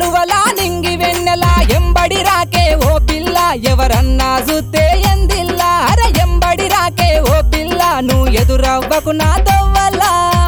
కలువలా నింగి వెన్నెలా ఎంబడి రాకే ఓ పిల్ల ఎవరన్నా చూస్తే ఎందిల్లా అరే ఎంబడి రాకే ఓ పిల్ల నువ్వు ఎదురవ్వకు నా దొవ్వలా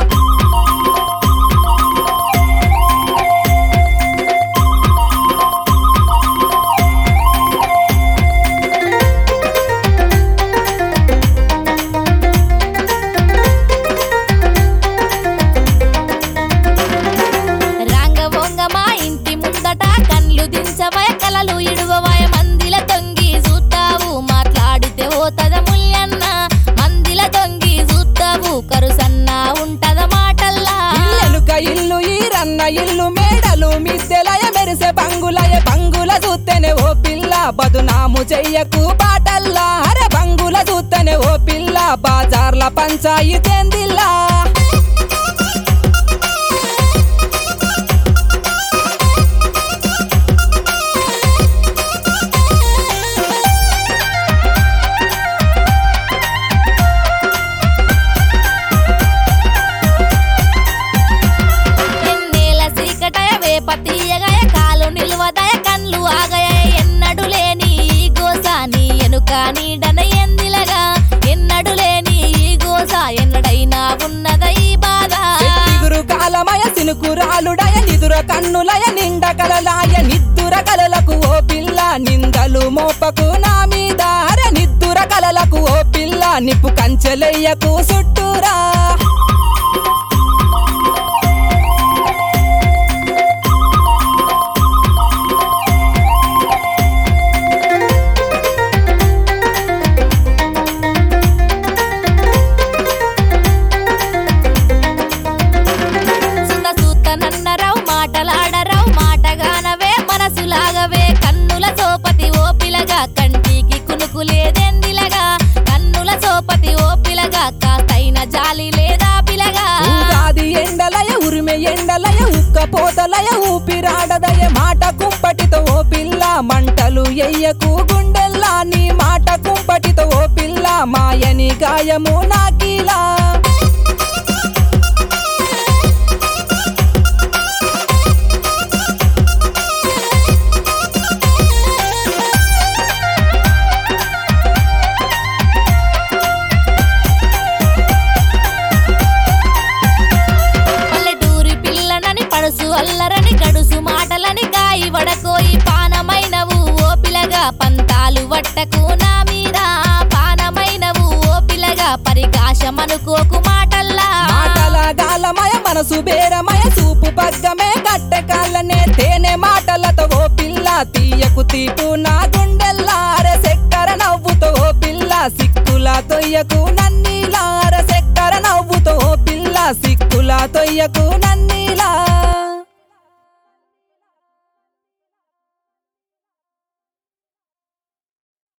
రాంగవొంగ మా ఇంటి ముందట కళ్ళు దించవయ కలలు ఇడువవయ మందిల తొంగి చూస్తావు మాట్లాడితే ఓతద ముల్యన్న మందిల తొంగి చూస్తావు కరుసన్న ఉంటద మాటల్లా ఇల్లెనుక ఇల్లు ఈరన్న ఇల్లు మేడలు మిద్దెలయ మెరిసే బంగులయ బంగుల చూస్తేనే ఓ పిల్ల బదునాము చెయ్యకు బాటల్లా అరే బంగుల చూస్తేనే ఓ పిల్ల బాజార్ల పంచాయితేందిల్లా ఎన్నేల సీకటయ వేప తీయగయ కాలు నిల్వదయ కన్లు ఆగయ ఎన్నడు లేని ఈ గోస నీ ఎనుక నీడన ఎందిలగా ఎన్నడు లేని ఈ గోస ఎన్నడైనా ఉన్నద ఈ బాధ ఎత్తిగురు కాలమయ సినుకురాలుడయ నిదుర కన్నులయ నిండ కలలాయ నిద్దుర కలలకు ఓ పిల్ల నిందలు మోపకు నా మీద అరే నిద్దుర కలలకు ఓ పిల్ల నిప్పు కంచెలెయ్యకు చుట్టూరా సుత సూత నన్నరావు మాటలాడరావు మాటగానవే మనసులాగవే కన్నుల సోపతి ఓ పిలగా కంటికి కునుకు లేదెందిలగా కన్నుల సోపతి ఓ పిలగా కాస్తైన జాలి లేదా పిలగా ఉగాది ఎండలయ ఉరిమె ఎండలయ ఉక్క పోతలయ ఊపిరాడదయ మాట కుంపటితో ఓ పిల్ల మంటలు ఎయ్యకు గుండెల్లా నీ మాట కుంపటితో ఓ పిల్ల మాయని గాయము నాకీలా పల్లెటూరి పిల్లనని పడుసు అల్లరని గడుసు మాటలని గాయి వడకోయి పానమైనవు ఓ పిలగా పంతాలు వట్టకు నా మీద పానమైనవు ఓ పిలగా పరికాశమనుకోకు మాటల్లా మాటల గాలమయ మనసు బేరమయ చూపు పగ్గమే కట్టె కాళ్ళనే తేనె మాటలతో ఓ పిల్ల తీయకు తీపు నా గుండెల్లా అరే సెక్కర నవ్వుతో ఓ పిల్ల సిక్కుల తొయ్యకు నన్నీలా అరే సెక్కర నవ్వుతో ఓ పిల్ల సిక్కుల తొయ్యకు నన్నీలా